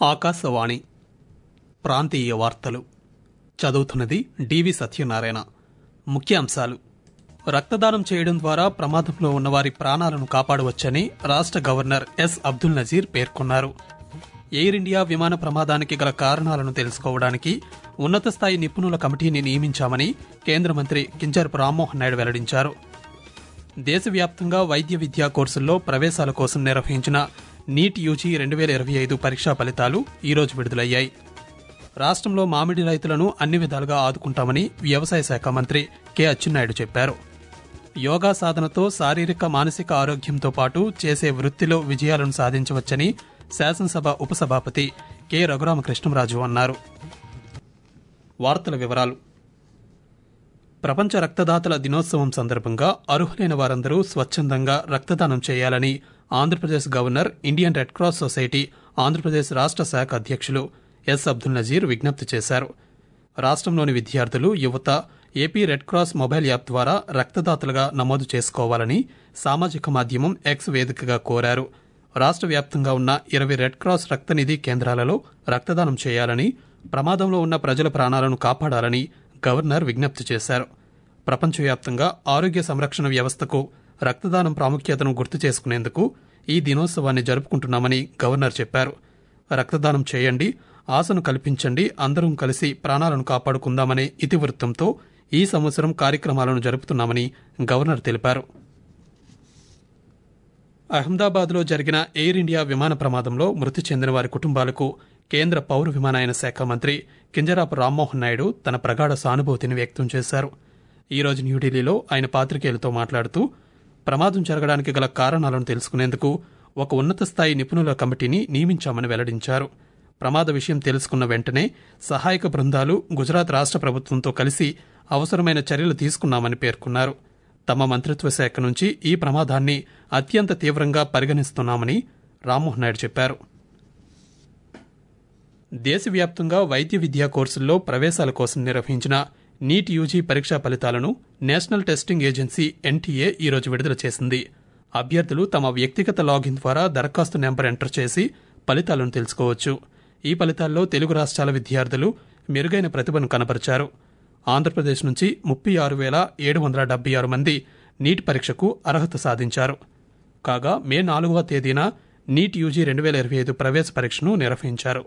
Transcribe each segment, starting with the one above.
ఆకాశవాణి ప్రాంతీయ వార్తలు చదువుతున్నది డివి సత్యనారాయణ ముఖ్యాంశాలు రక్తదానం చేయడం ద్వారా ప్రమాదంలో ఉన్నవారి ప్రాణాలను కాపాడవచ్చని రాష్ట్ర గవర్నర్ ఎస్ అబ్దుల్ నజీర్ పేర్కొన్నారు ఎయిర్ ఇండియా విమాన ప్రమాదానికి గల కారణాలను తెలుసుకోవడానికి ఉన్నత స్థాయి నిపుణుల కమిటీని నియమించామని కేంద్ర మంత్రి కింజరపు రామ్మోహన్ నాయుడు వెల్లడించారు దేశవ్యాప్తంగా వైద్య విద్యా కోర్సుల్లో ప్రవేశాల కోసం నిర్వహించిన నీట్ యూజీ రెండు వేల ఇరవై ఐదు పరీక్షా ఫలితాలు ఈరోజు విడుదలయ్యాయి రాష్ట్రంలో మామిడి రైతులను అన్ని విధాలుగా ఆదుకుంటామని వ్యవసాయ శాఖ మంత్రి కె అచ్చెన్నాయుడు చెప్పారు యోగా సాధనతో శారీరక మానసిక ఆరోగ్యంతో పాటు చేసే వృత్తిలో విజయాలను సాధించవచ్చని శాసనసభ ఉపసభాపతి కె రఘురామకృష్ణంరాజు అన్నారు వార్తల వివరాలు ప్రపంచ రక్తదాతల దినోత్సవం సందర్భంగా అర్హులైన వారందరూ స్వచ్ఛందంగా రక్తదానం చేయాలని Andhra Pradesh governor Indian red cross society Andhra Pradesh రాష్ట్ర శాఖ అధ్యక్షులు ఎస్ అబ్దుల్ నజీర్ విజ్ఞప్తి చేశారు రాష్ట్రంలోని విద్యార్థులు యువత AP red cross mobile app ద్వారా రక్తదాతలుగా నమోదు చేసుకోవాలని సామాజిక మాధ్యమం ఎక్స్ వేదికగా కోరారు రాష్ట్ర వ్యాప్తంగా ఉన్న ఇరవై రెడ్ క్రాస్ రక్తనిధి కేంద్రాలలో రక్తదానం చేయాలని ప్రమాదంలో ఉన్న ప్రజల ప్రాణాలను కాపాడాలని గవర్నర్ విజ్ఞప్తి చేశారు ప్రపంచవ్యాప్తంగా ఆరోగ్య సంరక్షణ వ్యవస్థకు రక్తదానం ప్రాముఖ్యతను గుర్తు చేసుకునేందుకు ఈ దినోత్సవాన్ని జరుపుకుంటున్నామని గవర్నర్ చెప్పారు రక్తదానం చేయండి ఆశను కల్పించండి అందరం కలిసి ప్రాణాలను కాపాడుకుందామనే ఇతివృత్తంతో ఈ సంవత్సరం కార్యక్రమాలను జరుపుతున్నామని గవర్నర్ తెలిపారు అహ్మదాబాద్లో జరిగిన ఎయిర్ ఇండియా విమాన ప్రమాదంలో మృతి చెందిన వారి కుటుంబాలకు కేంద్ర పౌర విమానయాన శాఖ మంత్రి కింజరాపు రామ్మోహన్ నాయుడు తన ప్రగాఢ సానుభూతిని వ్యక్తం చేశారు ఈ రోజు న్యూఢిల్లీలో ఆయన పాత్రికేయులతో మాట్లాడుతూ ప్రమాదం జరగడానికి గల కారణాలను తెలుసుకునేందుకు ఒక ఉన్నత స్థాయి నిపుణుల కమిటీని నియమించామని వెల్లడించారు ప్రమాద విషయం తెలుసుకున్న వెంటనే సహాయక బృందాలు గుజరాత్ రాష్ట్ర ప్రభుత్వంతో కలిసి అవసరమైన చర్యలు తీసుకున్నామని పేర్కొన్నారు తమ మంత్రిత్వ శాఖ నుంచి ఈ ప్రమాదాన్ని అత్యంత తీవ్రంగా పరిగణిస్తున్నామని రామ్మోహన్ నాయుడు చెప్పారు దేశవ్యాప్తంగా వైద్య విద్యా కోర్సుల్లో ప్రవేశాల కోసం నిర్వహించిన నీట్ యూజీ పరీక్షా ఫలితాలను నేషనల్ టెస్టింగ్ ఏజెన్సీ ఎన్టీఏ ఈరోజు విడుదల చేసింది అభ్యర్థులు తమ వ్యక్తిగత లాగిన్ ద్వారా దరఖాస్తు నెంబర్ ఎంటర్ చేసి ఫలితాలను తెలుసుకోవచ్చు ఈ ఫలితాల్లో తెలుగు రాష్ట్రాల విద్యార్థులు మెరుగైన ప్రతిభను కనపరిచారు ఆంధ్రప్రదేశ్ నుంచి ముప్పై ఆరు వేల ఏడు వందల డెబ్బై ఆరు మంది నీట్ పరీక్షకు అర్హత సాధించారు కాగా మే నాలుగవ తేదీన నీట్ యూజీ రెండు వేల ఇరవై ఐదు ప్రవేశ పరీక్షను నిర్వహించారు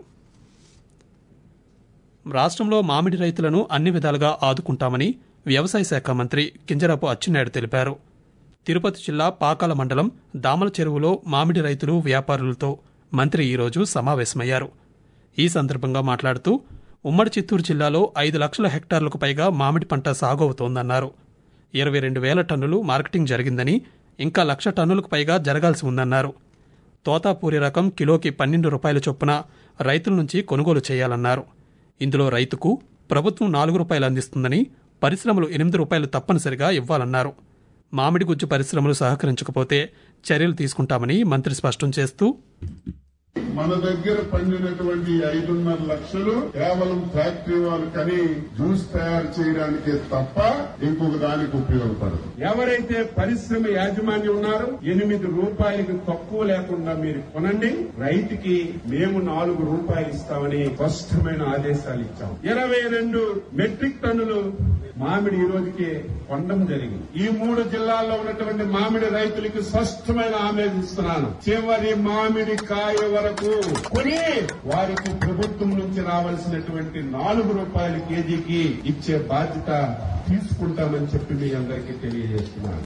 రాష్ట్రంలో మామిడి రైతులను అన్ని విధాలుగా ఆదుకుంటామని వ్యవసాయ శాఖ మంత్రి కింజరాపు అచ్చెన్నాయుడు తెలిపారు తిరుపతి జిల్లా పాకాల మండలం దామల చెరువులో మామిడి రైతులు వ్యాపారులతో మంత్రి ఈరోజు సమావేశమయ్యారు ఈ సందర్భంగా మాట్లాడుతూ ఉమ్మడి చిత్తూరు జిల్లాలో ఐదు లక్షల హెక్టార్లకు పైగా మామిడి పంట సాగు అవుతోందన్నారు ఇరవై రెండు వేల టన్నులు మార్కెటింగ్ జరిగిందని ఇంకా లక్ష టన్నులకు పైగా జరగాల్సి ఉందన్నారు తోతాపూరి రకం కిలోకి పన్నెండు రూపాయల చొప్పున రైతుల నుంచి కొనుగోలు చేయాలన్నారు ఇందులో రైతుకు ప్రభుత్వం నాలుగు రూపాయలు అందిస్తుందని పరిశ్రమలు ఎనిమిది రూపాయలు తప్పనిసరిగా ఇవ్వాలన్నారు మామిడి గుజ్జు పరిశ్రమలు సహకరించకపోతే చర్యలు తీసుకుంటామని మంత్రి స్పష్టం చేస్తూ మన దగ్గర పండినటువంటి ఐదున్నర లక్షలు కేవలం ఫ్యాక్టరీ వాళ్ళు కని జ్యూస్ తయారు చేయడానికే తప్ప ఇంకొక దానికి ఉపయోగపడదు ఎవరైతే పరిశ్రమ యాజమాన్యం ఉన్నారో ఎనిమిది రూపాయలకి తక్కువ లేకుండా మీరు కొనండి రైతుకి మేము నాలుగు రూపాయలు ఇస్తామని స్పష్టమైన ఆదేశాలు ఇచ్చాం ఇరవై రెండు మెట్రిక్ టన్నులు మామిడి ఈ రోజుకి కొండం జరిగింది ఈ మూడు జిల్లాల్లో ఉన్నటువంటి మామిడి రైతులకి స్పష్టమైన ఆమె ఇస్తున్నాను చివరి మామిడి కాయ వరకు కొని వారికి ప్రభుత్వం నుంచి రావాల్సినటువంటి నాలుగు రూపాయల కేజీకి ఇచ్చే బాధ్యత తీసుకుంటామని చెప్పి మీ అందరికీ తెలియజేస్తున్నాను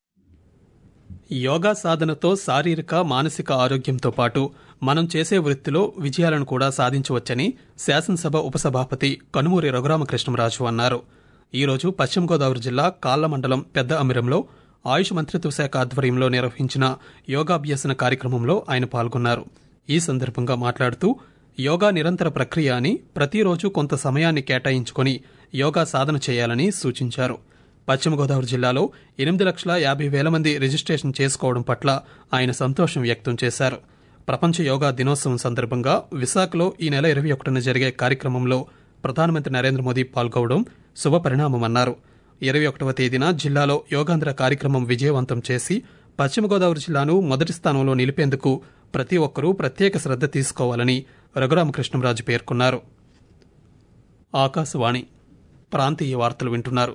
యోగా సాధనతో శారీరక మానసిక ఆరోగ్యంతో పాటు మనం చేసే వృత్తిలో విజయాలను కూడా సాధించవచ్చని శాసనసభ ఉపసభాపతి కనుమూరి రఘురామకృష్ణంరాజు అన్నారు ఈరోజు పశ్చిమ గోదావరి జిల్లా కాళ్ల మండలం పెద్ద అమిరంలో ఆయుష్ మంత్రిత్వ శాఖ ఆధ్వర్యంలో నిర్వహించిన యోగాభ్యసన కార్యక్రమంలో ఆయన పాల్గొన్నారు ఈ సందర్భంగా మాట్లాడుతూ యోగా నిరంతర ప్రక్రియ అని ప్రతిరోజు కొంత సమయాన్ని కేటాయించుకొని యోగా సాధన చేయాలని సూచించారు పశ్చిమ గోదావరి జిల్లాలో ఎనిమిది లక్షల యాభై వేల మంది రిజిస్ట్రేషన్ చేసుకోవడం పట్ల ఆయన సంతోషం వ్యక్తం చేశారు ప్రపంచ యోగా దినోత్సవం సందర్భంగా విశాఖలో ఈ నెల ఇరవై ఒకటిన జరిగే కార్యక్రమంలో ప్రధానమంత్రి నరేంద్ర మోదీ పాల్గొవడం శుభపరిణామమన్నారు ఇరవై ఒకటవ తేదీన జిల్లాలో యోగాంధ్ర కార్యక్రమం విజయవంతం చేసి పశ్చిమ గోదావరి జిల్లాను మొదటి స్థానంలో నిలిపేందుకు ప్రతి ఒక్కరూ ప్రత్యేక శ్రద్ధ తీసుకోవాలని రఘురామకృష్ణంరాజు పేర్కొన్నారు ఆకాశవాణి ప్రాంతీయ వార్తలు వింటున్నారు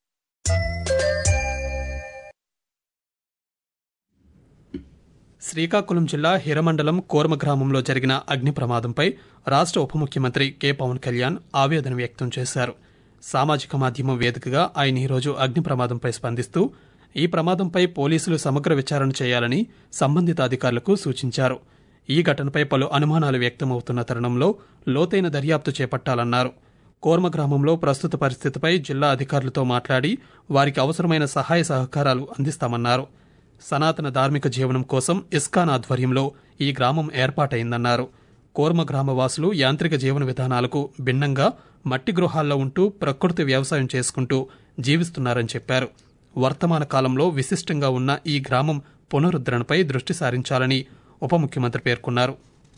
శ్రీకాకుళం జిల్లా హిరమండలం కోర్మ గ్రామంలో జరిగిన అగ్ని ప్రమాదంపై రాష్ట్ర ఉప ముఖ్యమంత్రి కె పవన్ కళ్యాణ్ ఆవేదన వ్యక్తం చేశారు సామాజిక మాధ్యమం వేదికగా ఆయన ఈరోజు అగ్ని ప్రమాదంపై స్పందిస్తూ ఈ ప్రమాదంపై పోలీసులు సమగ్ర విచారణ చేయాలని సంబంధిత అధికారులకు సూచించారు ఈ ఘటనపై పలు అనుమానాలు వ్యక్తమవుతున్న తరుణంలో లోతైన దర్యాప్తు చేపట్టాలన్నారు కోర్మ గ్రామంలో ప్రస్తుత పరిస్థితిపై జిల్లా అధికారులతో మాట్లాడి వారికి అవసరమైన సహాయ సహకారాలు అందిస్తామన్నారు సనాతన ధార్మిక జీవనం కోసం ఇస్కాన్ ఆధ్వర్యంలో ఈ గ్రామం ఏర్పాటైందన్నారు కోర్మ గ్రామవాసులు యాంత్రిక జీవన విధానాలకు భిన్నంగా మట్టి గృహాల్లో ఉంటూ ప్రకృతి వ్యవసాయం చేసుకుంటూ జీవిస్తున్నారని చెప్పారు వర్తమాన కాలంలో విశిష్టంగా ఉన్న ఈ గ్రామం పునరుద్ధరణపై దృష్టి సారించాలని ఉప ముఖ్యమంత్రి పేర్కొన్నారు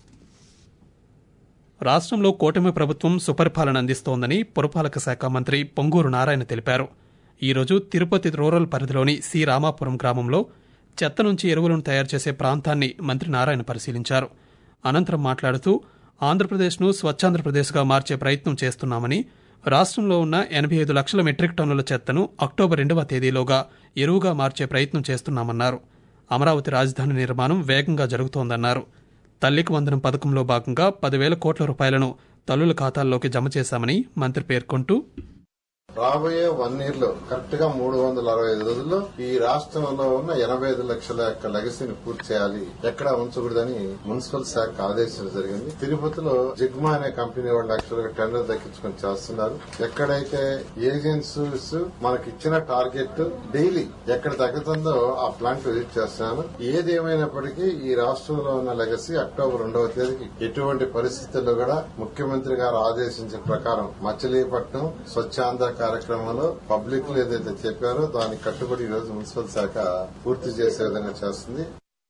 రాష్ట్రంలో కూటమి ప్రభుత్వం సుపరిపాలన అందిస్తోందని పురపాలక శాఖ మంత్రి పొంగూరు నారాయణ తెలిపారు ఈరోజు తిరుపతి రూరల్ పరిధిలోని సి రామాపురం గ్రామంలో చెత్త నుంచి ఎరువులను తయారు చేసే ప్రాంతాన్ని మంత్రి నారాయణ పరిశీలించారు అనంతరం మాట్లాడుతూ ఆంధ్రప్రదేశ్ను స్వచ్ఛాంధ్రప్రదేశ్గా మార్చే ప్రయత్నం చేస్తున్నామని రాష్ట్రంలో ఉన్న ఎనభై ఐదు లక్షల మెట్రిక్ టన్నుల చెత్తను అక్టోబర్ రెండవ తేదీలోగా ఎరువుగా మార్చే ప్రయత్నం చేస్తున్నామన్నారు అమరావతి రాజధాని నిర్మాణం వేగంగా జరుగుతోందన్నారు తల్లికి వందనం పథకంలో భాగంగా పదివేల కోట్ల రూపాయలను తల్లుల ఖాతాల్లోకి జమ చేశామని మంత్రి పేర్కొంటూ రాబోయే వన్ ఇయర్ లో కరెక్ట్ గా మూడు వందల అరవై ఐదు రోజుల్లో ఈ రాష్ట్రంలో ఉన్న ఎనభై ఐదు లక్షల యొక్క లెగసీని పూర్తి చేయాలి ఎక్కడ ఉంచకూడదని మున్సిపల్ శాఖ ఆదేశించడం జరిగింది తిరుపతిలో జిగ్మా అనే కంపెనీ వాళ్ళు యాక్చువల్ గా టెండర్ దక్కించుకొని చేస్తున్నారు ఎక్కడైతే ఏజెన్సీస్ మనకి ఇచ్చిన టార్గెట్ డైలీ ఎక్కడ తగ్గుతుందో ఆ ప్లాంట్ విజిట్ చేస్తున్నాను ఏది ఏమైనప్పటికీ ఈ రాష్ట్రంలో ఉన్న లెగసీ అక్టోబర్ రెండవ తేదీకి ఎటువంటి పరిస్థితుల్లో కూడా ముఖ్యమంత్రి గారు ఆదేశించిన ప్రకారం మచిలీపట్నం స్వచ్ఛాంధ్ర కార్యక్రమంలో పబ్లిక్ లో ఏదైతే చెప్పారో దానికి కట్టుబడి ఈ రోజు మున్సిపల్ శాఖ పూర్తి చేసే విధంగా చేస్తుంది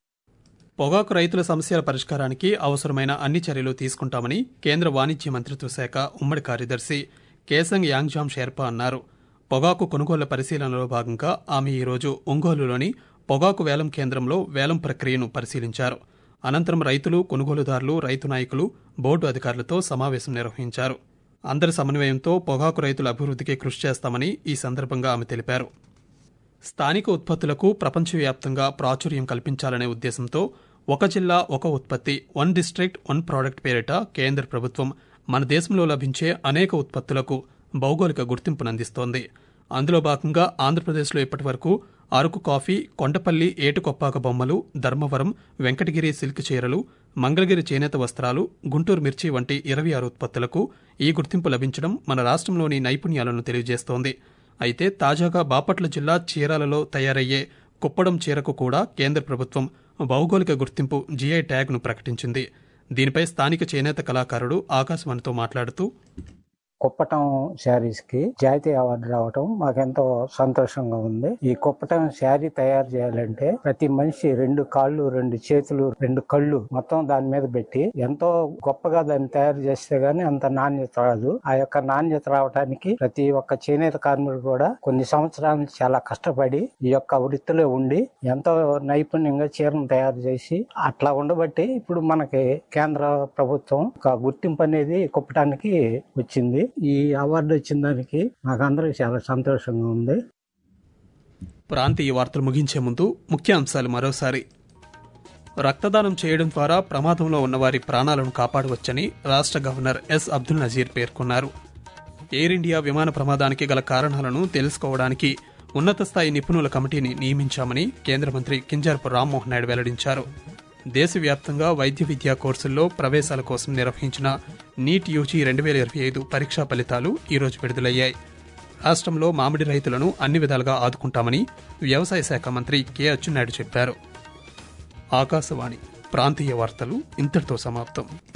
పొగాకు రైతుల సమస్యల పరిష్కారానికి అవసరమైన అన్ని చర్యలు తీసుకుంటామని కేంద్ర వాణిజ్య మంత్రిత్వ శాఖ ఉమ్మడి కార్యదర్శి కేసంగ్ యాంగ్జామ్ షెర్పా అన్నారు పొగాకు కొనుగోళ్ల పరిశీలనలో భాగంగా ఆమె ఈరోజు ఒంగోలులోని పొగాకు వేలం కేంద్రంలో వేలం ప్రక్రియను పరిశీలించారు అనంతరం రైతులు కొనుగోలుదారులు రైతు నాయకులు బోర్డు అధికారులతో సమావేశం నిర్వహించారు అందరి సమన్వయంతో పొగాకు రైతుల అభివృద్ధికి కృషి చేస్తామని ఈ సందర్భంగా ఆమె తెలిపారు స్థానిక ఉత్పత్తులకు ప్రపంచవ్యాప్తంగా ప్రాచుర్యం కల్పించాలనే ఉద్దేశంతో ఒక జిల్లా ఒక ఉత్పత్తి వన్ డిస్ట్రిక్ట్ వన్ ప్రోడక్ట్ పేరిట కేంద్ర ప్రభుత్వం మన దేశంలో లభించే అనేక ఉత్పత్తులకు భౌగోళిక గుర్తింపునందిస్తోంది అందులో భాగంగా ఆంధ్రప్రదేశ్లో ఇప్పటివరకు అరకు కాఫీ కొండపల్లి ఏటుకొప్పాక బొమ్మలు ధర్మవరం వెంకటగిరి సిల్క్ చీరలు మంగళగిరి చేనేత వస్త్రాలు గుంటూరు మిర్చి వంటి ఇరవై ఆరు ఉత్పత్తులకు ఈ గుర్తింపు లభించడం మన రాష్ట్రంలోని నైపుణ్యాలను తెలియజేస్తోంది అయితే తాజాగా బాపట్ల జిల్లా చీరాలలో తయారయ్యే కుప్పడం చీరకు కూడా కేంద్ర ప్రభుత్వం భౌగోళిక గుర్తింపు జీఐ ట్యాగ్ను ప్రకటించింది దీనిపై స్థానిక చేనేత కళాకారుడు ఆకాశవాణితో మాట్లాడుతూ కుప్పటం శారీస్ కి జాతీయ అవార్డు రావటం మాకెంతో సంతోషంగా ఉంది ఈ కుప్పటం శారీ తయారు చేయాలంటే ప్రతి మనిషి రెండు కాళ్ళు రెండు చేతులు రెండు కళ్ళు మొత్తం దాని మీద పెట్టి ఎంతో గొప్పగా దాన్ని తయారు చేస్తే గానీ అంత నాణ్యత రాదు ఆ యొక్క నాణ్యత రావడానికి ప్రతి ఒక్క చేనేత కార్మికుడు కూడా కొన్ని సంవత్సరాల నుంచి చాలా కష్టపడి ఈ యొక్క వృత్తిలో ఉండి ఎంతో నైపుణ్యంగా చీరను తయారు చేసి అట్లా ఉండబట్టి ఇప్పుడు మనకి కేంద్ర ప్రభుత్వం ఒక గుర్తింపు అనేది కుప్పటానికి వచ్చింది ఈ అవార్డు వచ్చిన దానికి మాకందరికి చాలా సంతోషంగా ఉంది ప్రాంతీయ వార్తలు ముగించే ముందు ముఖ్యాంశాలు మరోసారి రక్తదానం చేయడం ద్వారా ప్రమాదంలో ఉన్నవారి ప్రాణాలను కాపాడవచ్చని రాష్ట్ర గవర్నర్ ఎస్ అబ్దుల్ నజీర్ పేర్కొన్నారు ఎయిర్ ఇండియా విమాన ప్రమాదానికి గల కారణాలను తెలుసుకోవడానికి ఉన్నత స్థాయి నిపుణుల కమిటీని నియమించామని కేంద్ర మంత్రి కింజారపు రామ్మోహన్ నాయుడు వెల్లడించారు దేశవ్యాప్తంగా వైద్య విద్యా కోర్సుల్లో ప్రవేశాల కోసం నిర్వహించిన నీట్ యూజీ రెండు వేల ఇరవై ఐదు పరీక్షా ఫలితాలు ఈరోజు విడుదలయ్యాయి రాష్ట్రంలో మామిడి రైతులను అన్ని విధాలుగా ఆదుకుంటామని వ్యవసాయ శాఖ మంత్రి కె అచ్చెన్నాయుడు చెప్పారు ఆకాశవాణి ప్రాంతీయ వార్తలు ఇంతటితో సమాప్తం